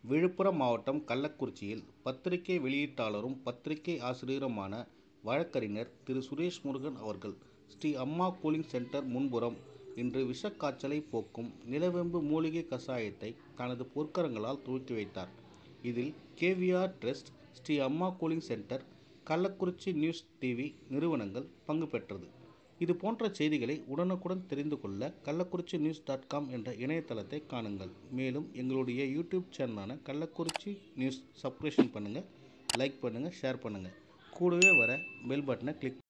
விழுப்புரம் மாவட்டம் கள்ளக்குறிச்சியில் பத்திரிகை வெளியீட்டாளரும் பத்திரிகை ஆசிரியருமான வழக்கறிஞர் திரு சுரேஷ் முருகன் அவர்கள் ஸ்ரீ அம்மா கூலிங் சென்டர் முன்புறம் இன்று விஷக்காய்ச்சலை போக்கும் நிலவேம்பு மூலிகை கஷாயத்தை தனது பொற்கரங்களால் துவக்கி வைத்தார் இதில் KVR trust Sri Amma cooling centre Kallakurichi news TV நிறுவனங்கள் பங்கு பெற்றது இது போன்ற செய்திகளை உடனுக்குடன் தெரிந்து கொள்ள கள்ளக்குறிச்சி நியூஸ் டாட் காம் என்ற இணையதளத்தை காணுங்கள் மேலும் எங்களுடைய யூடியூப் சேனலான கள்ளக்குறிச்சி நியூஸ் சப்ஸ்கிரிப்ஷன் பண்ணுங்கள் லைக் பண்ணுங்கள் ஷேர் பண்ணுங்கள் கூடவே வர பெல் பட்டனை கிளிக்